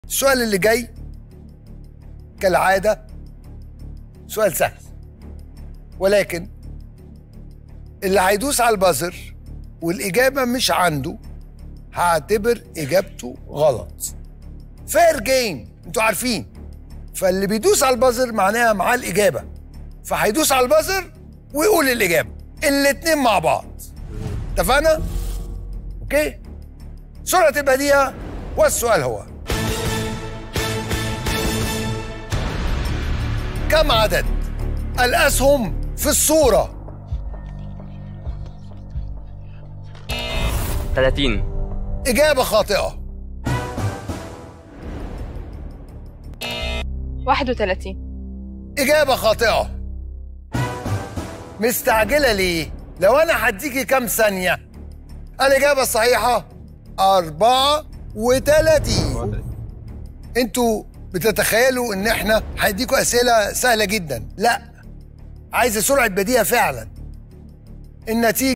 السؤال اللي جاي كالعادة سؤال سهل ولكن اللي هيدوس على البازر والإجابة مش عنده هعتبر إجابته غلط فير جيم انتوا عارفين فاللي بيدوس على البازر معناها معاه الإجابة فهيدوس على البازر ويقول الإجابة الاتنين مع بعض اتفقنا؟ اوكي؟ سرعة البديهة والسؤال هو كم عدد الأسهم في الصورة؟ 30 إجابة خاطئة 31 إجابة خاطئة مستعجلة ليه؟ لو أنا هديكي كام ثانية؟ الإجابة الصحيحة أربعة وتلاتين انتوا بتتخيلوا ان احنا هنديكوا اسئله سهله جدا لا عايزه سرعه بديهه فعلا النتيجه